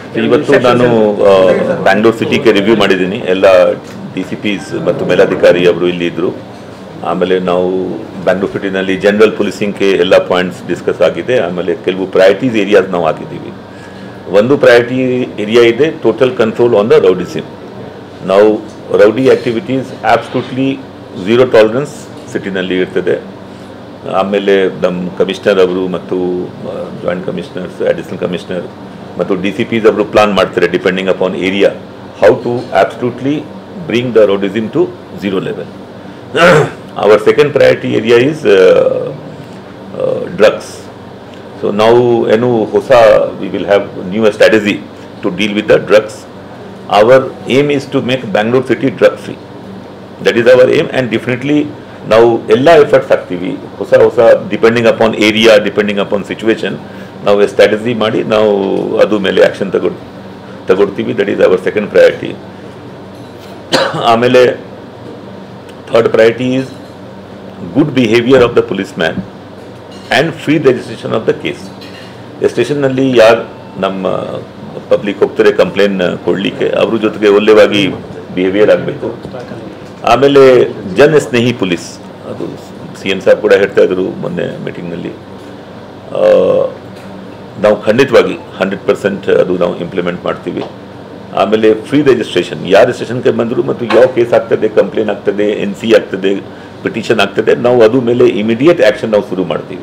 ಇವತ್ತು ನಾನು ಬ್ಯಾಂಗ್ಳೂರ್ ಸಿಟಿಗೆ ರಿವ್ಯೂ ಮಾಡಿದ್ದೀನಿ ಎಲ್ಲ ಡಿ ಸಿ ಪಿಸ್ ಮತ್ತು ಮೇಲಾಧಿಕಾರಿ ಅವರು ಇಲ್ಲಿ ಇದ್ದರು ಆಮೇಲೆ ನಾವು ಬ್ಯಾಂಗ್ಳೂರ್ ಸಿಟಿನಲ್ಲಿ ಜನರಲ್ ಪೊಲೀಸಿಂಗ್ಗೆ ಎಲ್ಲ ಪಾಯಿಂಟ್ಸ್ ಡಿಸ್ಕಸ್ ಆಗಿದೆ ಆಮೇಲೆ ಕೆಲವು ಪ್ರಯಾರಿಟೀಸ್ ಏರಿಯಾಸ್ ನಾವು ಹಾಕಿದ್ದೀವಿ ಒಂದು ಪ್ರಯಾರಿಟಿ ಏರಿಯಾ ಇದೆ total control on the rowdyism ನಾವು rowdy activities absolutely zero tolerance ಸಿಟಿನಲ್ಲಿ ಇರ್ತದೆ ಆಮೇಲೆ ನಮ್ಮ ಕಮಿಷನರ್ ಅವರು ಮತ್ತು ಜಾಯಿಂಟ್ ಕಮಿಷನರ್ಸ್ ಅಡಿಷನಲ್ ಕಮಿಷನರ್ ಮತ್ತು ಡಿ ಸಿ ಪಿಸ್ ಅವರು ಪ್ಲಾನ್ ಮಾಡ್ತಾರೆ depending upon area how to absolutely bring the rowdyism to zero level our second priority area is drugs so ನಾವು ಏನು ಹೊಸ we will have new strategy to deal with the drugs our aim is to make Bangalore city drug free that is our aim and definitely ನಾವು ಎಲ್ಲ efforts ಹಾಕ್ತೀವಿ ಹೊಸ ಹೊಸ depending upon area depending upon situation ನಾವು strategy ಮಾಡಿ ನಾವು ಅದು ಮೇಲೆ ಆ್ಯಕ್ಷನ್ ತಗೊ ತಗೊಳ್ತೀವಿ that is our second priority ಆಮೇಲೆ third priority is good behaviour of the policeman and free registration of the case ಸ್ಟೇಷನ್ನಲ್ಲಿ ಯಾರು ನಮ್ಮ ಪಬ್ಲಿಕ್ ಹೋಗ್ತಾರೆ ಕಂಪ್ಲೇನ್ ಕೊಡಲಿಕ್ಕೆ ಅವ್ರ ಜೊತೆಗೆ ಒಳ್ಳೆವಾಗಿ ಬಿಹೇವಿಯರ್ ಆಗಬೇಕು ಆಮೇಲೆ ಜನ ಸ್ನೇಹಿ ಪೊಲೀಸ್ ಅದು ಸಿ ಎಂ ಸಾಹೇಬ್ ಕೂಡ ಹೇಳ್ತಾ ಇದ್ರು ಮೊನ್ನೆ ಮೀಟಿಂಗ್ನಲ್ಲಿ ನಾವು ಖಂಡಿತವಾಗಿ ಹಂಡ್ರೆಡ್ ಪರ್ಸೆಂಟ್ ಅದು ನಾವು ಇಂಪ್ಲಿಮೆಂಟ್ ಮಾಡ್ತೀವಿ ಆಮೇಲೆ ಫ್ರೀ ರಿಜಿಸ್ಟ್ರೇಷನ್ ಯಾರು ಸ್ಟೇಷನ್ಗೆ ಬಂದರು ಮತ್ತು ಯಾವ ಕೇಸ್ ಆಗ್ತದೆ ಕಂಪ್ಲೇನ್ ಆಗ್ತದೆ ಎನ್ ಸಿ ಆಗ್ತದೆ ಪಿಟಿಷನ್ ಆಗ್ತದೆ ನಾವು ಅದು ಮೇಲೆ ಇಮಿಡಿಯೇಟ್ ಆ್ಯಕ್ಷನ್ ನಾವು ಶುರು ಮಾಡ್ತೀವಿ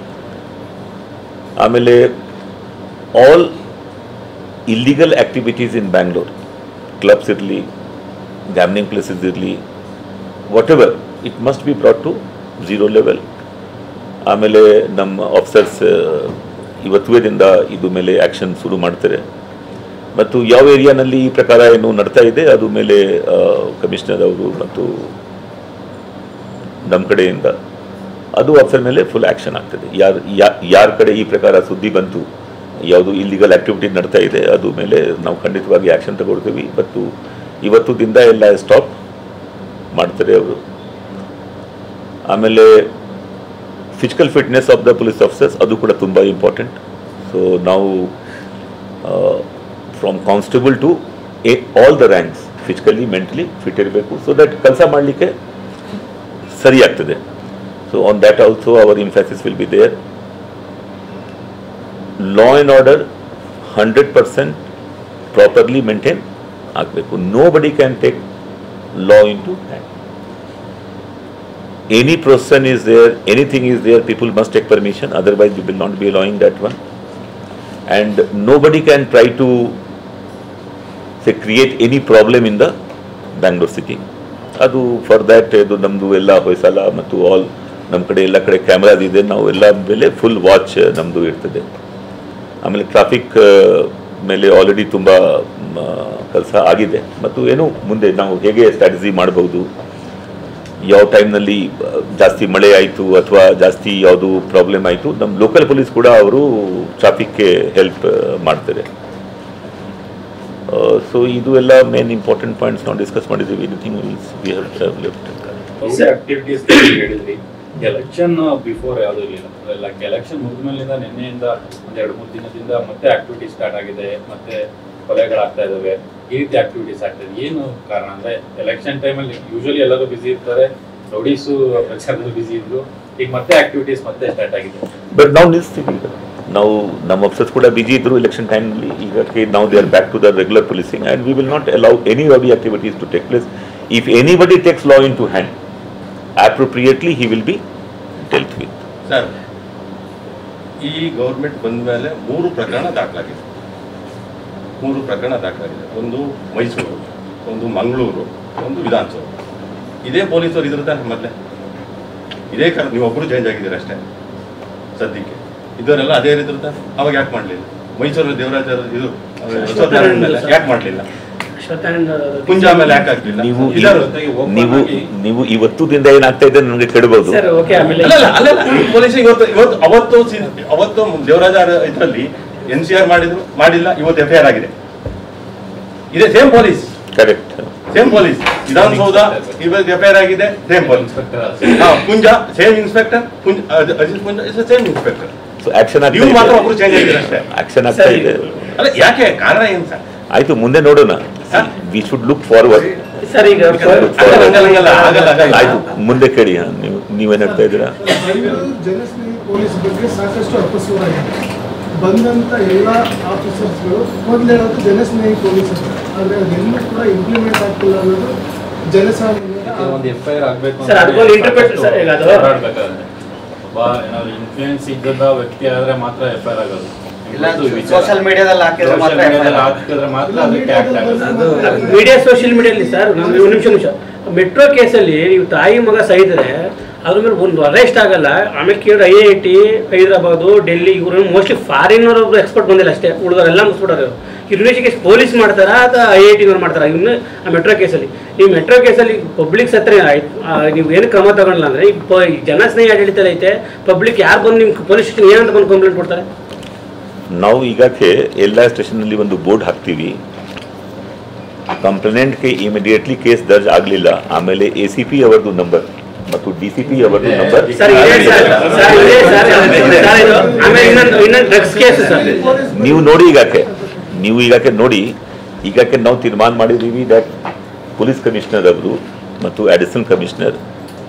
ಆಮೇಲೆ all illegal activities in Bangalore clubs ಇರಲಿ ಗ್ಯಾಮ್ನಿಂಗ್ ಪ್ಲೇಸಸ್ ಇರಲಿ whatever it must be brought to zero level ಆಮೇಲೆ ನಮ್ಮ ಆಫೀಸರ್ಸ್ ಇವತ್ತುವೇದಿಂದ ಇದು ಮೇಲೆ ಆ್ಯಕ್ಷನ್ ಶುರು ಮಾಡ್ತಾರೆ ಮತ್ತು ಯಾವ ಏರಿಯಾನಲ್ಲಿ ಈ ಪ್ರಕಾರ ಏನು ನಡ್ತಾ ಇದೆ ಅದು ಮೇಲೆ ಕಮಿಷನರ್ ಅವರು ಮತ್ತು ನಮ್ಮ ಕಡೆಯಿಂದ ಅದು ಆಫೀಸರ್ ಮೇಲೆ ಫುಲ್ ಆ್ಯಕ್ಷನ್ ಆಗ್ತದೆ ಯಾರು ಯಾರ ಕಡೆ ಈ ಪ್ರಕಾರ ಸುದ್ದಿ ಬಂತು ಯಾವುದು ಇಲ್ಲಿಗಲ್ ಆ್ಯಕ್ಟಿವಿಟಿ ನಡ್ತಾ ಇದೆ ಅದು ಮೇಲೆ ನಾವು ಖಂಡಿತವಾಗಿ ಆ್ಯಕ್ಷನ್ ತಗೊಳ್ತೀವಿ ಮತ್ತು ಇವತ್ತು ದಿನ ಎಲ್ಲ ಸ್ಟಾಪ್ ಮಾಡ್ತಾರೆ ಅವರು ಆಮೇಲೆ physical fitness of the police officers ಅದು ಕೂಡ ತುಂಬ ಇಂಪಾರ್ಟೆಂಟ್ ಸೊ ನಾವು from constable to a all the ranks physically mentally fit ಇರಬೇಕು ಸೊ ದಟ್ ಕೆಲಸ ಮಾಡಲಿಕ್ಕೆ ಸರಿ ಆಗ್ತದೆ so on that also our emphasis will be there law and order hundred percent properly maintain ಆಗಬೇಕು nobody can take law into hand. Any procession is there, anything is there, people must take permission, otherwise we will not be allowing that one. And nobody can try to say create any problem in the Bangalore city. ಅದು for that ಇದು ನಮ್ಮದು ಎಲ್ಲ ಹೊಯ್ಸಲ ಮತ್ತು all ನಮ್ಮ ಕಡೆ ಎಲ್ಲ ಕಡೆ cameras ಇದೆ ನಾವು ಎಲ್ಲ ಮೇಲೆ ಫುಲ್ ವಾಚ್ ನಮ್ಮದು ಇರ್ತದೆ ಆಮೇಲೆ ಟ್ರಾಫಿಕ್ ಮೇಲೆ ಆಲ್ರೆಡಿ ತುಂಬ ಕೆಲಸ ಆಗಿದೆ ಮತ್ತು ಏನು ಮುಂದೆ ನಾವು ಹೇಗೆ ಸ್ಟ್ರಾಟಜಿ ಮಾಡಬಹುದು ಯಾವ ಟೈಮ್ನಲ್ಲಿ ಜಾಸ್ತಿ ಮಳೆ ಆಯಿತು ಅಥವಾ ಜಾಸ್ತಿ ಯಾವುದು ಪ್ರಾಬ್ಲಮ್ ಆಯಿತು ನಮ್ಮ ಲೋಕಲ್ ಪೊಲೀಸ್ ಕೂಡ ಅವರು ಟ್ರಾಫಿಕ್ಗೆ ಹೆಲ್ಪ್ ಮಾಡ್ತಾರೆ ಸೊ ಇದು ಎಲ್ಲ ಮೇನ್ ಇಂಪಾರ್ಟೆಂಟ್ ಪಾಯಿಂಟ್ಸ್ ನಾವು ಡಿಸ್ಕಸ್ ಮಾಡಿದ್ದೀವಿ ಎನಿಥಿಂಗ್ ವಿ ಹ್ಯಾವ್ ಲೆಫ್ಟ್ ಹೊಸ ಆಕ್ಟಿವಿಟೀಸ್ ಹೇಳಿದ್ರಿ ಎಲೆಕ್ಷನ್ ಬಿಫೋರ್ ಯಾವುದು ಇರಲಿಲ್ಲ ಲೈಕ್ ಎಲೆಕ್ಷನ್ ಮುಗಿದ್ಮೇಲಿಂದ ನಿನ್ನೆಯಿಂದ ಒಂದ್ ಎರಡು ಮೂರು ದಿನದಿಂದ ಮತ್ತೆ ಆಕ್ಟಿವಿಟಿ ಸ್ಟಾರ್ಟ್ ಆಗಿದೆ ಮತ್ತೆ ಕೊಲೆಗಳಾಗ್ತಾ ಇದಾವೆ ಈ ರೀತಿ ಆಕ್ಟಿವಿಟೀಸ್ ಆಗ್ತದೆ ಏನು ಕಾರಣ ಅಂದ್ರೆ ಎಲೆಕ್ಷನ್ ಟೈಮಲ್ಲಿ ಯೂಶಲಿ ಎಲ್ಲರೂ ಬಿಸಿ ಇರ್ತಾರೆ ರೌಡೀಸು ಪ್ರಚಾರದಲ್ಲಿ ಬಿಸಿ ಇದ್ರು ಈಗ ಮತ್ತೆ ಆಕ್ಟಿವಿಟೀಸ್ ಮತ್ತೆ ಸ್ಟಾರ್ಟ್ ಆಗಿದೆ ಬಟ್ ನಾವು ನಿಲ್ಲಿಸ್ತೀವಿ ಈಗ ನಾವು ನಮ್ಮ ಆಫೀಸರ್ಸ್ ಕೂಡ ಬಿಜಿ ಇದ್ರು ಎಲೆಕ್ಷನ್ ಟೈಮ್ನಲ್ಲಿ ಈಗ ನಾವು they are back to the regular policing and we will not allow any rowdy activities to take place if anybody takes law into hand appropriately he will be dealt with sir ಈ government ಬಂದ ಮೇಲೆ ಮೂರು ಪ್ರಕರಣ ದಾಖಲಾಗಿದೆ ಮೂರು ಪ್ರಕರಣ ದಾಖಲಾಗಿದೆ ಒಂದು ಮೈಸೂರು ಒಂದು ಮಂಗಳೂರು ಒಂದು ವಿಧಾನಸೌಧ ಇದೇ ಪೊಲೀಸರು ಇದ್ರ ತಾನೆ ಮೊದಲೇ ಇದೇ ಕಾರಣ ನೀವೊಬ್ಬರು ಚೇಂಜ್ ಆಗಿದ್ದೀರ ಅಷ್ಟೇ ಸದ್ಯಕ್ಕೆ ಇದವರೆಲ್ಲ ಅದೇ ಇದ್ರು ತಾನೆ ಅವಾಗ ಯಾಕೆ ಮಾಡಲಿಲ್ಲ ಮೈಸೂರಲ್ಲಿ ದೇವರಾಜ ಇದು ಯಾಕೆ ಮಾಡಲಿಲ್ಲ ಕುಂಜ ಮೇಲೆ ಯಾಕೆ ಆಗ್ಲಿಲ್ಲ ನೀವು ಇದಾರು. ನೀವು ನೀವು ಇವತ್ತುದಿಂದ ಏನಾಗ್ತಾ ಇದೆ ನನಗೆ ಕೇಳಬಹುದು ಸರ್ ಓಕೆ ಆಮೇಲೆ ಅಲ್ಲಲ್ಲ ಅಲ್ಲಲ್ಲ ಪೊಲೀಸ್ ಇವತ್ತು ಇವತ್ತು ಅವತ್ತು ಸಿ- ಅವತ್ತು ದೇವರಾಜ ಇದರಲ್ಲಿ ಎನ್ ಸಿ ಆರ್ ಮಾಡಿದ್ರು ಮಾಡಿಲ್ಲ ಇವತ್ತು ಎಫ್ ಐ ಆರ್ ಆಗಿದೆ ಇದೆ same police correct same police Vidhana Soudha ಇವಾಗ ಎಫ್ ಐ ಆರ್ ಆಗಿದೆ ಸೇಮ್ ಪೊಲೀಸ್ ಇನ್ಸ್ಪೆಕ್ಟರ್ ಹಾ Kunja same inspector Kunja Ajith Kunja is same inspector so action ಆಗ್ತಾ ನೀವು ಮಾತ್ರ ಇದೆ ಒಬ್ರು ಚೇಂಜ್ ಆಗಿದ್ದೀರ ಅಷ್ಟೇ ಆಕ್ಷನ್ ಆಗ್ತಾ ಇದೆ ಅಲ್ಲ ಯಾಕೆ ಕಾರಣ ಏನು ಸರ್ ಆಯ್ತು ಮುಂದೆ ನೋಡೋಣ we should look forward sir ಈಗ ಹಂಗಲ್ಲ, ಹಂಗಲ್ಲ, ಆಗಲ್ಲ, ಆಗಲ್ಲ. ಆಯ್ತು ಮುಂದೆ ಕೇಳಿ ಹಾ, ನೀವು ನೀವೇನ್ ಹೇಳ್ತಾ ಇದ್ದೀರಾ ಜನಸ್ನೇಹಿ ಪೊಲೀಸ್ ಬಗ್ಗೆ ಸಾಕಷ್ಟು ಅಪಸ್ವರಾಗಿದೆ ಬಂದಂಥ ಎಲ್ಲ ಆಫೀಸರ್ಸ್ಗಳು ಮೊದಲು ಹೇಳೋದು ಜನಸ್ನೇಹಿ ಪೊಲೀಸ್ ಅಂತ ಆದರೆ ಅದೆಲ್ಲೂ ಕೂಡ ಇಂಪ್ಲಿಮೆಂಟ್ ಆಗ್ತಿಲ್ಲ ಅನ್ನೋದು ಜನಸಾಮಾನ್ಯರ ಒಂದು ಎಫ್ ಐ ಆರ್ ಆಗ್ಬೇಕು ಸರ್, ಅದಕ್ಕೊಂದು interpret ಸರ್, ಈಗ ಅದು- ಹೋರಾಡ್ಬೇಕಾಗುತ್ತೆ ಒಬ್ಬ ಏನಾದ್ರು ಇನ್ಫ್ಲೂಯೆನ್ಸ್ ಇದ್ದದ ವ್ಯಕ್ತಿ ಆದ್ರೆ ಮಾತ್ರ ಎಫ್ ಐ ಆರ್ ಆಗೋದು ಇಲ್ಲ ಇದು ವಿಚಾರ. ಸೋಷಿಯಲ್ ಮೀಡಿಯಾದಲ್ಲಿ ಹಾಕಿದ್ರೆ Social ಮಾತ್ರ media ದಲ್ಲಿ FIR. ಹಾಕಿದ್ರೆ ಮಾತ್ರ ಇಲ್ಲ, ಅದಕ್ಕೆ ಆಕ್ಟ್ ಮೀಡಿಯಾದಲ್ಲಿ ಆಗೋದು ಬಂದಾಗ- ಮೀಡಿಯಾ ಸೋಷಿಯಲ್ ಮೀಡಿಯಲ್ಲಿ ಸರ್ ನಾವು ಒಂದು ನಿಮಿಷ ನಿಮಿಷ ಮೆಟ್ರೋ ಕೇಸಲ್ಲಿ ನೀವು ತಾಯಿ ಮಗ ಸಹಿದ್ರೆ ಅದ್ರ ಮೇಲೆ ಒಂದು ಅರೆಸ್ಟ್ ಆಗಲ್ಲ ಆಮೇಲೆ ಕೇಳಿದ್ರೆ I I T Hyderabad Delhi ಇವರು ಮೋಸ್ಟ್ಲಿ ಫಾರಿನ್ ಒಬ್ರು ಎಕ್ಸ್ಪರ್ಟ್ ಬಂದಿಲ್ಲ ಅಷ್ಟೇ ಉಳಿದವರೆಲ್ಲ ಮುಗಿಸ್ಬಿಡೋರು ಯೂನಿವರ್ಸಿಟಿ ಪೊಲೀಸ್ ಮಾಡ್ತಾರಾ ಅಥವಾ ಐ ಐ ಟಿನವ್ರು ಮಾಡ್ತಾರಾ ಇನ್ನು ಆ ಮೆಟ್ರೋ ಕೇಸಲ್ಲಿ ನೀವು ಮೆಟ್ರೋ ಕೇಸಲ್ಲಿ ಪಬ್ಲಿಕ್ ಸತ್ರ ಆಯ್ತು ಆ, ನೀವು ಏನು ಕ್ರಮ ತಗೊಳ್ಳಲ್ಲ ಅಂದ್ರೆ ಈ ಪ- ಈ ಜನಸ್ನೇಹಿ ಆಡಳಿತ ಐತೆ ಪಬ್ಲಿಕ್ ಯಾರು ಬಂದು ನಿಮ್ಮ ಪೊಲೀಸ್ ಸ್ಟೇಷನ್ ಏನಂತ ಬಂದು ಕಂಪ್ಲೇಂಟ್ ಕೊಡ್ತಾರೆ ನಾವು ಈಗಕ್ಕೆ ಎಲ್ಲ ಸ್ಟೇಷನಲ್ಲಿ ಒಂದು ಬೋರ್ಡ್ ಹಾಕ್ತೀವಿ ಕಂಪ್ಲೇಂಟ್ಗೆ ಇಮಿಡಿಯೇಟ್ಲಿ ಕೇಸ್ ದರ್ಜ್ ಆಗಲಿಲ್ಲ ಆಮೇಲೆ ಎ ಸಿ ಪಿ ಅವರದು ನಂಬರ್ ಮತ್ತು ಡಿ ಸಿ ಪಿ ಅವರದು ನಂಬರ್ ಸರ್ ಇದೆ ಸರ್ ಸರ್ ಇದೆ ಸರ್ ಸರ್ ಇದು ಆಮೇಲೆ ಇನ್ನೊಂದು ಇನ್ನೊಂದು ಡ್ರಗ್ಸ್ ಕೇಸ್ ಸರ್ ನೀವು ನೋಡಿ ಈಗಕ್ಕೆ ನೀವು ಈಗಕ್ಕೆ ನೋಡಿ ಈಗಕ್ಕೆ ನಾವು ತೀರ್ಮಾನ ಮಾಡಿದ್ದೀವಿ ದಟ್ ಪೊಲೀಸ್ ಕಮಿಷನರ್ ಅವರು ಮತ್ತು ಅಡಿಷನಲ್ ಕಮಿಷನರ್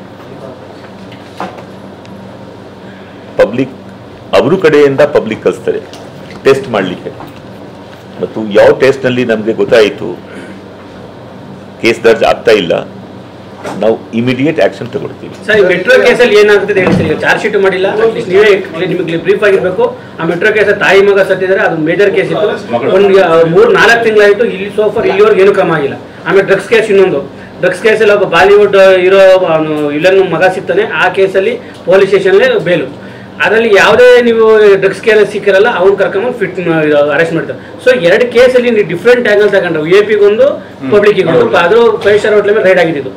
ಪಬ್ಲಿಕ್ ಅವರು ಕಡೆಯಿಂದ ಪಬ್ಲಿಕ್ ಕಳಿಸ್ತಾರೆ ಟೆಸ್ಟ್ ಮಾಡಲಿಕ್ಕೆ ಮತ್ತು ಯಾವ ಟೆಸ್ಟ್ನಲ್ಲಿ ನಮಗೆ ಗೊತ್ತಾಯಿತು ಕೇಸ್ ದರ್ಜ್ ಆಗ್ತಾ ಇಲ್ಲ ನಾವು ಇಮಿಡಿಯೇಟ್ ಆಕ್ಷನ್ ತಗೊಳ್ತೀವಿ ಸರ್ ಈ ಮೆಟ್ರೋ ಕೇಸಲ್ಲಿ ಏನಾಗ್ತದೆ ಹೇಳಿ ಸರ್ ಈಗ ಚಾರ್ಜ್ ಶೀಟ್ ಮಾಡಿಲ್ಲ ಅಟ್ಲೀಸ್ಟ್ ನೀವೇ ನಿಮಗೆ ಬ್ರೀಫ್ ಆಗಿರ್ಬೇಕು ಆ ಮೆಟ್ರೋ ಕೇಸ್ ತಾಯಿ ಮಗ ಸತ್ತಿದ್ದಾರೆ ಅದು ಮೇಜರ್ ಕೇಸ್ ಇತ್ತು ಒಂದು ಮೂರು ನಾಲ್ಕು ತಿಂಗಳಾಯಿತು ಇಲ್ಲಿ ಸೋಫರ್ ಇಲ್ಲಿವರೆಗೆ ಏನು ಕ್ರಮ ಆಗಿಲ್ಲ ಆಮೇಲೆ ಡ್ರಗ್ಸ್ ಕೇಸ್ ಇನ್ನೊಂದು ಡ್ರಗ್ಸ್ ಕೇಸಲ್ಲಿ ಒಬ್ಬ ಬಾಲಿವುಡ್ ಹೀರೋ ಅವನು ವಿಲನ್ ಮಗ ಸಿಗ್ತಾನೆ ಆ ಕೇಸಲ್ಲಿ ಪೊಲೀಸ್ ಸ್ಟೇಷನ್ಲೇ ಬೇಲು ಅದರಲ್ಲಿ ಯಾವುದೇ ನೀವು ಡ್ರಗ್ಸ್ ಕೇಸ್ ಸಿಕ್ಕಿರಲ್ಲ ಅವ್ನು ಕರ್ಕೊಂಬಂದು ಫಿಟ್ ಅರೆಸ್ಟ್ ಮಾಡ್ತಾರೆ ಸೊ ಎರಡು ಕೇಸಲ್ಲಿ ನೀವು ಡಿಫ್ರೆಂಟ್ ಆ್ಯಂಗಲ್ ತಗೊಂಡ್ರು ಎ ಪಿಗೊಂದು ಪಬ್ಲಿಕ್ಕಿಗೊಂದು ಅದು ಫೈವ್ ಸ್ಟಾರ್ ಹೋಟ್ಲ ಮೇಲೆ ರೈಡ್ ಆಗಿದ್ದು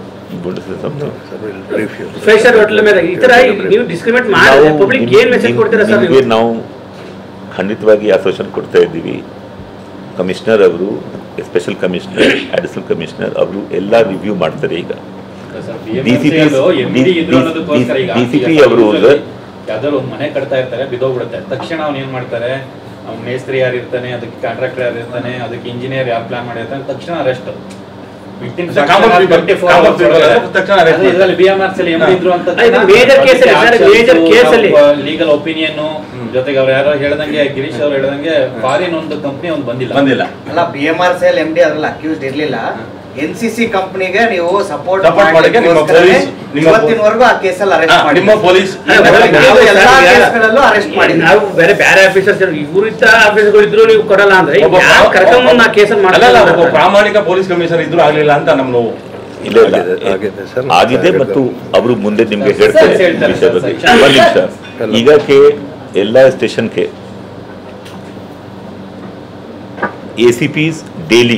ಫೈವ್ ಸ್ಟಾರ್ ಹೋಟ್ಲ ಮೇಲೆ ಈ ತರ ನೀವು ಡಿಸ್ಕ್ರಿಮಿನೇಟ್ ಮಾಡಿದ್ರೆ ನಾವು ಪಬ್ಲಿಕ್ ನಿಮ್- ಏನ್ ಮೆಸೇಜ್ ನಿಮ್- ಕೊಡ್ತೀರಾ ಸರ್ ನಿಮ್ಗೆ ನಾವು ಖಂಡಿತವಾಗಿ ಆಶ್ವಾಸನೆ ಕೊಡ್ತಾ ಇದ್ದೀವಿ ಕಮಿಷನರ್ ಅವರು ಸ್ಪೆಷಲ್ ಕಮಿಷನರ್ ಅಡಿಷನಲ್ ಕಮಿಷನರ್ ಅವರು ಎಲ್ಲ ರಿವ್ಯೂ ಮಾಡ್ತಾರೆ ಈಗ ಸರ್, BMC DCP ಅದು MD ಇದ್ರು ಅನ್ನೋದಕ್ಕೋಸ್ಕರ ಈಗ DCP ಈಗ ಅವರು usually ಯಾವ್ದಾದ್ರು ಒಂದು ಮನೆ ಕಟ್ತಾ ಇರ್ತಾರೆ ಬಿದ್ದೋಗ್ಬಿಡುತ್ತೆ ತಕ್ಷಣ ಅವ್ನು ಏನ್ ಮಾಡ್ತಾರೆ ಅವ್ನ ಮೇಸ್ತ್ರಿ ಯಾರು ಇರ್ತಾನೆ ಅದಕ್ಕೆ ಕಾಂಟ್ರಾಕ್ಟರ್ ಯಾರು ಇರ್ತಾನೆ ಅದಕ್ಕೆ ಇಂಜಿನಿಯರ್ ಯಾರು ಪ್ಲಾನ್ ಮಾಡಿರ್ತಾನೆ ತಕ್ಷಣ arrest So, common people- common people ಎಲ್ಲ ತಕ್ಷಣ arrest ಮಾಡ್ತಾರೆ. B M R C M ಇದ್ರು ಅಂತ ಇದು major case ಅಲ್ಲಿ, sir, major case ಅಲ್ಲಿ. ಲೀಗಲ್ ಒಪಿನಿಯನ್ ಜೊತೆಗೆ ಅವ್ರು ಯಾರೋ ಹೇಳ್ದಂಗೆ ಗಿರೀಶ್ ಅವ್ರು ಹೇಳ್ದಂಗೆ ಫಾರಿನ್ ಒಂದು ಕಂಪ್ನಿ ಒಂದು ಬಂದಿಲ್ಲ ಬಂದಿಲ್ಲ ಅಲ್ಲ B M R C L M D ಅದ್ರಲ್ಲಿ ಅಕ್ಯೂಸ್ಡ್ ಇರ್ಲಿಲ್ಲ ಎನ್ ಸಿ ಸಿ ಕಂಪನಿಗೆ ನೀವು ಸಪೋರ್ಟ್ Support ಮಾಡಕ್ಕೆ ನಿಮ್ಮ police- ನಿಮ್ಮ ಇವತ್ತಿನವರೆಗೂ ಆ ಕೇಸಲ್ಲಿ ಹಾ, ಅರೆಸ್ಟ್ ಮಾಡಿ ನಿಮ್ಮ ಪೊಲೀಸ್ ಎಲ್ಲಾ ಕೇಸ್ಗಳಲ್ಲೂ ಅರೆಸ್ಟ್ ಮಾಡಿ ನಾವು ಬೇರೆ ಬೇರೆ ಆಫೀಸರ್ಸ್ ಇವರಿದ್ದ ಆಫೀಸರ್ಗಳು ಇದ್ರು ನೀವು ಕೊಡಲ್ಲ ಅಂದ್ರೆ ಒಬ್ಬ ಯಾರು ಕರ್ಕೊಂಬಂದು ಆ ಕೇಸಲ್ಲಿ ಅಲ್ಲ, ಅಲ್ಲ, ಒಬ್ಬ ಮಾಡ್ತಾರೆ ಪ್ರಾಮಾಣಿಕ ಪೊಲೀಸ್ ಕಮಿಷನರ್ ಇದ್ರು ಆಗ್ಲಿಲ್ಲ ಅಂತ ನಮ್ಮ ನೋವು ಇಲ್ಲ ಇಲ್ಲ ಆಗಿದೆ ಮತ್ತು ಅವರು ಮುಂದೆ ನಿಮ್ಗೆ ಹೇಳ್ತಾರೆ ಸರ್, ಹೇಳ್ತಾರೆ, ವಿಷಯ ಸರ್, ಬಗ್ಗೆ ಸರ್. ಒಂದು ನಿಮಿಷ ಈಗಕ್ಕೆ ಎಲ್ಲ ಸ್ಟೇಷನ್ಗೆ A C Ps daily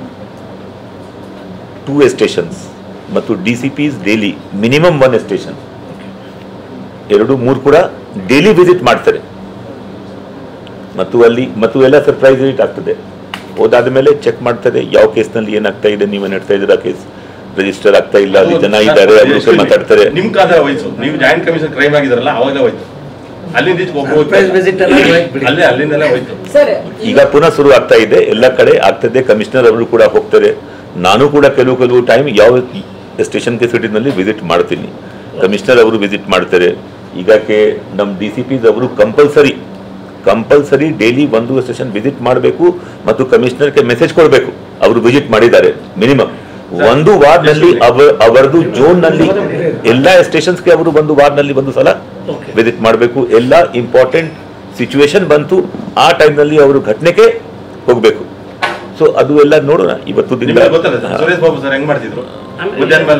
two stations ಮತ್ತು D C Ps daily minimum one station ಎರಡು ಮೂರು ಕೂಡ ಡೈಲಿ ವಿಸಿಟ್ ಮಾಡ್ತಾರೆ ಮತ್ತು ಅಲ್ಲಿ ಮತ್ತು ಎಲ್ಲ ಸರ್ಪ್ರೈಸ್ ವಿಸಿಟ್ ಆಗ್ತದೆ ಹೋದಾದ ಮೇಲೆ ಚೆಕ್ ಮಾಡ್ತಾರೆ ಯಾವ ಕೇಸ್ನಲ್ಲಿ ಏನಾಗ್ತಾ ಇದೆ ನೀವೇನು ಹೇಳ್ತಾ ಇದ್ದೀರಾ ಕೇಸ್ ರಿಜಿಸ್ಟರ್ ಆಗ್ತಾ ಇಲ್ಲ ಅಲ್ಲಿ ಜನ ಇದ್ದಾರೆ ಅವ್ರ ಜೊತೆ ಮಾತಾಡ್ತಾರೆ ನಿಮ್ ಕಾದ ವಯಸ್ಸು ನೀವು ಜಾಯಿಂಟ್ ಕಮಿಷನ್ ಕ್ರೈಮ್ ಆಗಿದ್ರಲ್ಲ ಅವಾಗಲೇ ಹೋಯ್ತು ಅಲ್ಲಿಂದ ಈಚೆಗೆ ಒಬ್ಬ ಹೋಗ್ತಾ Surprise visit ಎಲ್ಲ ಹೋಯ್ತು ಬಿಡಿ. ಅಲ್ಲೇ ಅಲ್ಲಿಂದಲೇ ಹೋಯ್ತು ಈಗ ಪುನಃ ಶುರು ಆಗ್ತಾ ಇದೆ ಎಲ್ಲ ಕಡೆ ಆಗ್ತದೆ ಕಮಿಷನರ್ ಅವರು ಕೂಡ ಹೋಗ್ತಾರೆ ನಾನು ಕೂಡ ಕೆಲವು ಕೆಲವು ಟೈಮ್ ಯಾವ ಸ್ಟೇಷನ್ಗೆ ಸಿಟಿನಲ್ಲಿ ವಿಸಿಟ್ ಮಾಡ್ತೀನಿ ಕಮಿಷನರ್ ಅವರು ವಿಸಿಟ್ ಮಾಡ್ತಾರೆ ಈಗಕ್ಕೆ ನಮ್ಮ ಡಿ ಸಿ ಪಿಸ್ ಅವರು ಕಂಪಲ್ಸರಿ ಕಂಪಲ್ಸರಿ ಡೈಲಿ ಒಂದು ಸ್ಟೇಷನ್ ವಿಸಿಟ್ ಮಾಡಬೇಕು ಮತ್ತು ಕಮಿಷನರ್ಗೆ ಮೆಸೇಜ್ ಕೊಡಬೇಕು ಅವರು ವಿಸಿಟ್ ಮಾಡಿದ್ದಾರೆ ಮಿನಿಮಮ್ ಒಂದು ವಾರ್ಡ್ನಲ್ಲಿ ಅವರ ಅವರದು ನಲ್ಲಿ ಎಲ್ಲ ಸ್ಟೇಷನ್ಸ್ಗೆ ಅವರು ಒಂದು ವಾರ್ಡ್ನಲ್ಲಿ ಒಂದು ಸಲ Okay. ವಿಸಿಟ್ ಮಾಡಬೇಕು ಎಲ್ಲ ಇಂಪಾರ್ಟೆಂಟ್ ಸಿಚುವೇಶನ್ ಬಂತು ಆ ಟೈಮ್ನಲ್ಲಿ ಅವರು ಘಟನೆಗೆ ಹೋಗಬೇಕು ಸೊ ಅದು ಎಲ್ಲ ನೋಡೋಣ ಇವತ್ತು ದಿನ ನಿಮ್ಗೆ ಗೊತ್ತಲ್ಲ ಸರ್, ಸುರೇಶ್ ಬಾಬು ಸರ್ ಹೆಂಗ್ ಮಾಡ್ತಿದ್ರು ಆಮೇಲೆ- ಮಧ್ಯಾಹ್ನ ಮೇಲೆ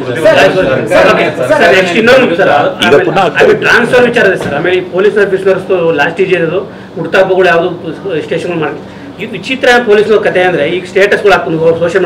ಸರ್ ನೆಕ್ಸ್ಟ್ ಇನ್ನೊಂದು ಸರ್ ಈಗ ಪುನಃ ಆಗ್ತದೆ. ಟ್ರಾನ್ಸ್ಫರ್ ವಿಚಾರ ಇದೆ ಸರ್ ಆಮೇಲೆ ಈ ಪೊಲೀಸ್ ಆಫೀಸರ್ಸ್ ಲಾಸ್ಟ್ ಸ್ಟೇಜ್ ಇರೋದು ಹುಡ್ತಾಪಗಳು ಯಾವುದು ಸ್ಟೇಷನ್ ಮಾಡಿ ಇದು ವಿಚಿತ್ರ ಪೊಲೀಸ್ನವ್ರ ಕತೆ ಅಂದ್ರೆ ಈಗ ಸ್ಟೇಟಸ್ಗಳು ಹಾಕೊಂಡು social media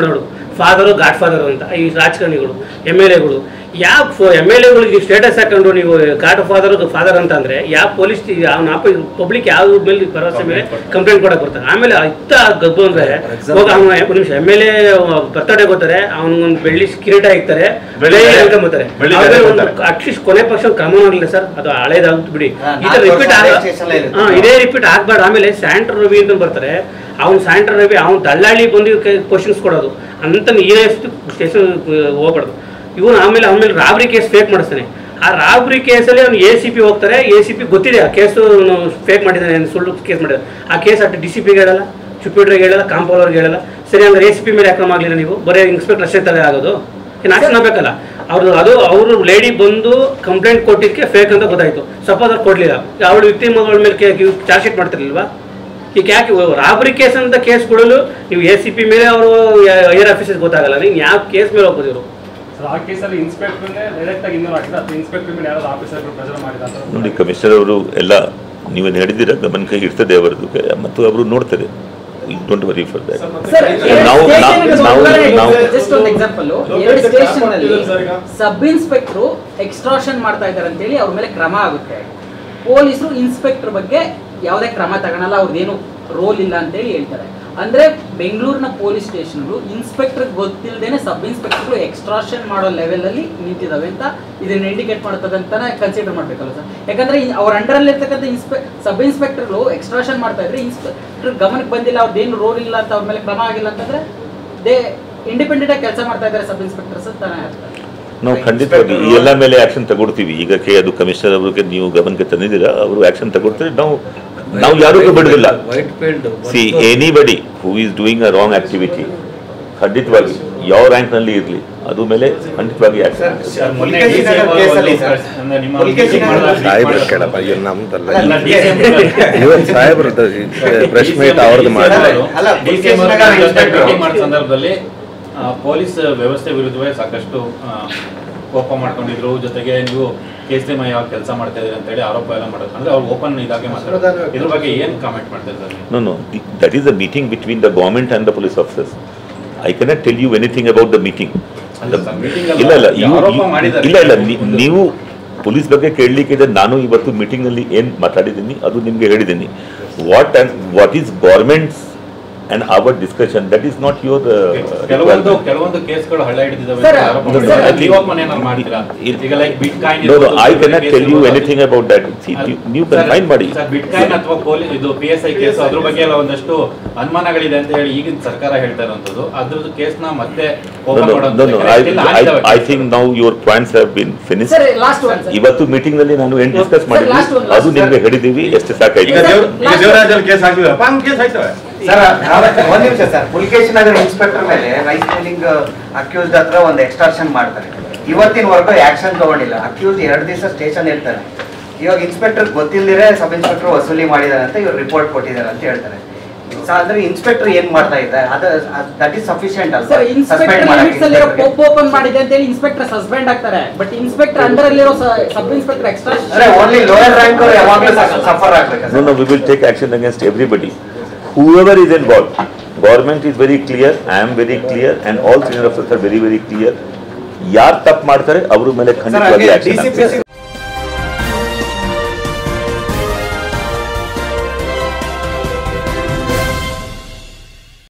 father godfather ಅಂತ ಈ ರಾಜಕಾರಣಿಗಳು ಎಮ್ ಎಲ್ ಎಗಳು ಯಾವ ಎಮ್ ಎಲ್ ಎಗಳಿಗೆ ಸ್ಟೇಟಸ್ ಹಾಕೊಂಡು ನೀವು ಗಾಡ್ ಫಾದರ್ ಫಾದರ್ ಅಂತ ಅಂದ್ರೆ ಯಾವ ಪೊಲೀಸ್ ಅವ್ನ ಪಬ್ಲಿಕ್ ಯಾವ ಮೇಲೆ ಭರವಸೆ ಮೇಲೆ ಕಂಪ್ಲೇಂಟ್ ಕೊಡಕ್ ಬರ್ತಾರೆ ಆಮೇಲೆ ಇತ್ತ ಗಬ್ಬು ಅಂದ್ರೆ ಹೋಗ ಅವ್ನು ಒಂದು ನಿಮಿಷ ಎಮ್ ಎಲ್ ಎ ಬರ್ತಡೇ ಗೊತ್ತಾರೆ ಅವ್ನಿಗೊಂದು ಬೆಳ್ಳಿ ಕಿರೀಟ ಇಕ್ತಾರೆ ಬೆಳೆ ಬೆಳ್ಳಿ ಹೇಳ್ಕೊಂಬತ್ತಾರೆ ಬೆಳ್ಳಿ ಬೆಲೆ ಕೊಡ್ತಾರೆ. ಅಟ್ಲೀಸ್ಟ್ ಕೊನೆ ಪಕ್ಷ ಒಂದು ಕ್ರಮ ಮಾಡಿಲ್ಲ ಸರ್ ಅದು ಹಳೇದಾಗುತ್ತೆ ಬಿಡಿ ಹಾ, ಈ ಥರ ನಾಲ್ಕು ರಿಪೀಟ್ ವರ್ಷ station ಅಲ್ಲಿ ಇರುತ್ತೆ. ಹಾ ಇದೇ ರಿಪೀಟ್ ಆಗ್ಬಾರ್ದು ಆಮೇಲೆ ಸ್ಯಾಂಟ್ರ್ ರವಿ ಅಂತ ಬರ್ತಾರೆ ಅವ್ನು ಸ್ಯಾಂಟ್ರ್ ರವಿ ಅವ್ನು ದಳ್ಳಾಳಿ ಬಂದು ಕ್ವಶನ್ಸ್ ಕೊಡೋದು ಅಂತ ಏನೇ ಸ್ಟೇಷನ್ ಹೋಗ್ಬಾರ್ದು ಇವನು ಆಮೇಲೆ ಅವನ ಮೇಲೆ ರಾಬ್ರಿ ಕೇಸ್ ಫೇಕ್ ಮಾಡಿಸ್ತಾನೆ ಆ ರಾಬ್ರಿ ಕೇಸಲ್ಲಿ ಅವ್ನು ಎ ಸಿ ಪಿ ಹೋಗ್ತಾರೆ ಎ ಸಿ ಪಿ ಗೊತ್ತಿದೆ ಆ ಕೇಸು ಫೇಕ್ ಮಾಡಿದ್ದಾನೆ ಅಂತ ಸುಳ್ಳು ಕೇಸ್ ಮಾಡಿದ ಆ ಕೇಸ್ ಅಟ್ಟು ಡಿ ಸಿ ಪಿಗೆ ಹೇಳಲ್ಲ ಚುಪ್ಪಿಡ್ರಿಗೆ ಹೇಳಲ್ಲ ಕಾಂಪೌಂಡರ್ಗೆ ಹೇಳಲ್ಲ ಸರಿ ಅಂದ್ರೆ ಎ ಸಿ ಪಿ ಮೇಲೆ ಅಕ್ರಮ ಆಗಲಿಲ್ಲ ನೀವು ಬರೀ ಇನ್ಸ್ಪೆಕ್ಟರ್ ಅಷ್ಟೇ ತರ ಆಗೋದು ಏನು ಆಕ್ಷನ್ ಆಗ್ಬೇಕಲ್ಲ ಅವ್ರು ಅದು ಅವರು ಲೇಡಿ ಬಂದು ಕಂಪ್ಲೇಂಟ್ ಕೊಟ್ಟಿದ್ದಕ್ಕೆ ಫೇಕ್ ಅಂತ ಗೊತ್ತಾಯ್ತು ಸಪೋಸ್ ಅವ್ರು ಕೊಡ್ಲಿಲ್ಲ ಅವಳು ವಿಕ್ಟಿಮ್ಗಳ ಮೇಲೆ ಚಾರ್ಜ್ ಶೀಟ್ ಮಾಡ್ತಿರ್ಲಿಲ್ವಾ ಈಗ ಯಾಕೆ ರಾಬರಿ ಕೇಸ್ ಅಂತ ಕೇಸ್ ಕೊಡಲು ನೀವು ಎ ಸಿ ಪಿ ಮೇಲೆ ಅವರು ಏರ್ ಆಫೀಸರ್ ಗೊತ್ತಾಗಲ್ಲ ನೀವು ಯಾವ ಕೇಸ್ ಮೇಲೆ ಹೋಗ್ಬೋದು ಇವರು ಸರ್ ಆ ಕೇಸಲ್ಲಿ ಇನ್ಸ್ಪೆಕ್ಟರ್ನೇ ಡೈರೆಕ್ಟ್ ಆಗಿ ಇನ್ನೂ ಹಾಕಿದ್ರೆ ಅಥವಾ ಇನ್ಸ್ಪೆಕ್ಟರ್ ಮೇಲೆ ಯಾರಾದ್ರು ಆಫೀಸರ್ ಪ್ರೆಸರ್ ಮಾಡಿದ ಅಂತ ನೋಡಿ ಕಮಿಷನರ್ ಅವರು ಎಲ್ಲ ನೀವೇನು ಹೇಳಿದ್ದೀರ ಗಮನಕ್ಕೆ ಇರ್ತದೆ ಅವರದ್ದು ಮತ್ತು ಅವರು ನೋಡ್ತಾರೆ don't worry for that sir ನಾವು ನಾವು ನಾವು ಜಸ್ಟ್ ಒಂದು ಎಕ್ಸಾಂಪಲ್ ಎರಡು ಸ್ಟೇಷನ್ ನಲ್ಲಿ ಸಬ್ ಇನ್ಸ್ಪೆಕ್ಟರ್ ಎಕ್ಸ್ಟ್ರಾಷನ್ ಮಾಡ್ತಾ ಇದ್ದಾರೆ ಅಂತೇಳಿ ಅವ್ರ ಮೇಲೆ ಕ್ರಮ ಆಗುತ್ತೆ ಪೊಲೀಸರು ಇನ್ಸ್ಪೆಕ್ಟರ್ ಬಗ್ಗೆ ಯಾವುದೇ ಕ್ರಮ ತಗೊಳಲ್ಲ ಅವ್ರದ್ದೇನು ರೋಲ್ ಇಲ್ಲ ಅಂತೇಳಿ ಹೇಳ್ತಾರೆ ಅಂದ್ರೆ ಬೆಂಗಳೂರಿನ ಪೊಲೀಸ್ ಸ್ಟೇಷನ್ಗಳು ಇನ್ಸ್ಪೆಕ್ಟರ್ ಗೊತ್ತಿಲ್ಲದೇನೆ ಸಬ್ ಇನ್ಸ್ಪೆಕ್ಟರ್ಗಳು ಎಕ್ಸ್ಟ್ರಾಷನ್ ಮಾಡೋ ಲೆವೆಲ್ ಅಲ್ಲಿ ನಿಂತಿದಾವೆ ಅಂತ ಇದನ್ನ ಇಂಡಿಕೇಟ್ ಮಾಡ್ತದೆ ಅಂತಾನೆ ಕನ್ಸಿಡರ್ ಮಾಡ್ಬೇಕಲ್ಲ ಸರ್ ಯಾಕಂದ್ರೆ ಈ- ಅವ್ರ ಅಂಡರ್ ಅಲ್ಲಿ ಇರ್ತಕ್ಕಂಥ ಇನ್ಸ್ಪೆ ಸಬ್ ಇನ್ಸ್ಪೆಕ್ಟರ್ಗಳು ಎಕ್ಸ್ಟ್ರಾಷನ್ ಮಾಡ್ತಾ ಇದ್ರೆ ಇನ್ಸ್ಪೆಕ್ಟರ್ ಗಮನಕ್ಕೆ ಬಂದಿಲ್ಲ ಅವ್ರದ್ದೇನು ರೋಲ್ ಇಲ್ಲ ಅಂತ ಅವ್ರ ಮೇಲೆ ಕ್ರಮ ಆಗಿಲ್ಲ ಅಂತಂದ್ರೆ ದೇ ಇಂಡಿಪೆಂಡೆಂಟ್ ಆಗಿ ಕೆಲಸ ಮಾಡ್ತಾ ಇದ್ದಾರೆ ಸಬ್ ಇನ್ಸ್ಪೆಕ್ಟರ್ಸ್ ಅಂತಾನೆ ಅರ್ಥ ನಾವು ಖಂಡಿತವಾಗಿ ಈ ಎಲ್ಲ ಮೇಲೆ ಆಕ್ಷನ್ ತಗೊಳ್ತೀವಿ ಈಗ ಕೆ ಅದು ಕಮಿಷನರ್ ಅವರಿಗೆ ನೀವು ಗಮನಕ್ಕೆ ತಂದಿದ್ದೀರಾ ಅವರು ಆಕ್ಷನ್ ತಗೊಳ್ತಾರೆ ನಾವು ನಾವು ಯಾರಿಗೂ ಬಿಡುದಿಲ್ಲ Whitefield see anybody who is doing a wrong activity ಖಂಡಿತವಾಗಿ ಯಾವ ರ್ಯಾಂಕ್ ನಲ್ಲಿ ಇರಲಿ ಅದು ಮೇಲೆ ಖಂಡಿತವಾಗಿ ಆಕ್ಷನ್ ಸರ್, ಮೊನ್ನೆ ಮುಲ್ಕೇಶ್ DCM ನಗರ್ ಅವರು ಕೇಸಲ್ಲಿ ಒಂದು ಸರ್. ಅಂದ್ರೆ ನಿಮ್ಮ ಮುಲ್ಕೇಶ್ meeting ನಗರ್ ಮಾಡಿದಾಗ ಸಾಹೇಬ್ರ ಮಾಡಿದಾಗ- ಕೇಳಪ್ಪ ಇವ್ರು ನಮ್ದಲ್ಲ ಅಲ್ಲ, DCM ಇವತ್ತು ಸಾಹೇಬ್ರದ್ದು ಪ್ರೆಸ್ ಮೀಟ್ ಅವ್ರದ್ದು ಮಾಡಿ ಅಲ್ಲ, DCM ಮುಲ್ಕೇಶ್ ನಗರ್ ಜೊತೆ inspector. meeting ಮಾಡೋ ಸಂದರ್ಭದಲ್ಲಿ ಆ, ಪೊಲೀಸ್ ವ್ಯವಸ್ಥೆ ವಿರುದ್ಧವೇ ಸಾಕಷ್ಟು ಆ, ಕೋಪ ಮಾಡ್ಕೊಂಡಿದ್ರು ಜೊತೆಗೆ ನೀವು ಕೇಸರಿಮಯ ಕೆಲಸ ಮಾಡ್ತಾ ಇದ್ದೀರಿ ಅಂತ ಹೇಳಿ ಆರೋಪ ಎಲ್ಲ ಮಾಡೋದು ಅಂದ್ರೆ ಅವ್ರು ಓಪನ್ ಇದಾಗೆ ಮಾತಾಡೋದು ಇದ್ರ ಬಗ್ಗೆ ಏನ್ ಕಾಮೆಂಟ್ ಮಾಡ್ತಾ ಇದ್ದಾರೆ ನೀವು? No, no. The, that is a meeting between the government and the police officers. I cannot tell you anything about the meeting. ಅಲ್ಲ The- sir, meeting ಅಲ್ಲ. ಇಲ್ಲ ಇಲ್ಲ you- ಆರೋಪ you- ಮಾಡಿದ್ದಾರೆ. ಇಲ್ಲ ಇಲ್ಲ ನೀ- ನೀವು ಪೊಲೀಸ್ ಬಗ್ಗೆ ಕೇಳಲಿಕ್ಕೆ ಇದೆ ನಾನು ಇವತ್ತು ಮೀಟಿಂಗ್ ನಲ್ಲಿ ಏನ್ ಮಾತಾಡಿದ್ದೀನಿ ಅದು ನಿಮ್ಗೆ ಹೇಳಿದ್ದೀನಿ what and what is governments and our discussion that is not your ಕೆಲವೊಂದು ಕೆಲವೊಂದು ಕೇಸ್ಗಳು ಹಳ್ಳ ಹಿಡಿದಿದ್ದಾವೆ Sir, ಅಂತ ಆರೋಪ sir, ಮಾಡಿದ್ದಾರೆ. I think- ನೀವು open ಏನಾದ್ರು ಮಾಡ್ತೀರಾ ಈಗ like bitcoin No, no, I cannot tell you anything about that. See, you, you can find ಮಾಡಿ. ಸರ್ ಬಿಟ್ಕಾಯಿನ್ ಅಥವಾ ಪೊಲೀಸ್ ಇದು ಪಿ ಎಸ್ ಐ ಕೇಸ್ ಅದ್ರ ಬಗ್ಗೆ ಎಲ್ಲ ಒಂದಷ್ಟು ಅನುಮಾನಗಳಿದೆ ಅಂತ ಹೇಳಿ ಈಗಿನ ಸರ್ಕಾರ ಹೇಳ್ತಾ ಇರುವಂತದ್ದು ಅದ್ರದ್ದು ಕೇಸ್ನ ಮತ್ತೆ No, open no, ಮಾಡೋದು no, no. I, still I, ಆಗಿದ್ದಾವೆ I cases. think now your points have been finished. Sir last one sir ಇವತ್ತು ಮೀಟಿಂಗ್ ನಲ್ಲಿ ನಾನು ಏನ್ ಡಿಸ್ಕಸ್ Sir, ಮಾಡಿದ್ವಿ last one, last ಅದು ನಿಮ್ಗೆ one. ಹೇಳಿದೀವಿ ಎಷ್ಟು ಈಗ ಸಾಕಾಯ್ತು ದೇವ್ರ ಈಗ ದೇವರಾಜಲ್ಲಿ ಕೇಸ್ ಹಾಕಿದ್ರೆ ಪಾನ್ ಕೇಸ್ ಹಾಕ್ತವೆ ಸರ್ ಒಂದ್ ನಿಮಿಷ ಸರ್ ಪುಲಿಕೇಶ್ ನಗರ್ ಇನ್ಸ್ಪೆಕ್ಟರ್ ಮೇಲೆ ರೈಸ್ ಮಿಲ್ಲಿಂಗ್ ಅಕ್ಯೂಸ್ಡ್ ಹತ್ರ ಒಂದು ಎಕ್ಸ್ಟ್ರಾಕ್ಷನ್ ಮಾಡ್ತಾರೆ ಇವತ್ತಿನವರೆಗೂ ಆಕ್ಷನ್ ತಗೊಂಡಿಲ್ಲ ಅಕ್ಯೂಸ್ ಎರಡು ದಿವಸ ಸ್ಟೇಷನ್ ಇರ್ತಾರೆ ಇವಾಗ ಇನ್ಸ್ಪೆಕ್ಟರ್ ಗೊತ್ತಿಲ್ಲದಿರೇ ಸಬ್ ಇನ್ಸ್ಪೆಕ್ಟರ್ ವಸೂಲಿ ಮಾಡಿದ್ದಾರೆ ಅಂತ ಇವ್ರು ರಿಪೋರ್ಟ್ ಕೊಟ್ಟಿದ್ದಾರೆ ಅಂತ ಹೇಳ್ತಾರೆ ಸೊ ಅಂದ್ರೆ ಇನ್ಸ್ಪೆಕ್ಟರ್ ಏನ್ ಮಾಡ್ತಾ ಇದ್ದಾರೆ ಅದು ದಟ್ ಈಸ್ ಸಫಿಶಿಯಂಟ್ ಅಲ್ಲ ಸರ್ ಇನ್ಸ್ಪೆಕ್ಟರ್ ಲಿಮಿಟ್ಸ್ ಅಲ್ಲಿರೋ ಪೋಪ್ ಓಪನ್ ಮಾಡಿದೆ ಅಂತ ಹೇಳಿ ಇನ್ಸ್ಪೆಕ್ಟರ್ ಸಸ್ಪೆಂಡ್ ಆಗ್ತಾರೆ ಬಟ್ ಇನ್ಸ್ಪೆಕ್ಟರ್ ಅಂಡರ್ ಅಲ್ಲಿರೋ ಸಬ್ ಇನ್ಸ್ಪೆಕ್ಟರ್ ಎಕ್ಸ್ಟ್ರಾ ಅಂದ್ರೆ ಓನ್ಲಿ ಲೋಯರ್ ರ್ಯಾಂಕ್ ಅವ್ರು ಯಾವಾಗಲೂ ಸಫರ್ No, ಆಗ್ಬೇಕು no, we will take action against everybody. Whoever is involved. Government is very clear, I am very clear, and all senior officers are very, very clear. ಯಾರು ತಪ್ಪು ಮಾಡ್ತಾರೆ ಅವ್ರ ಮೇಲೆ sir ಖಂಡಿತವಾಗಿ ಹಾಗೆ ಆಕ್ಷನ್ ಡಿಸಿಪಿ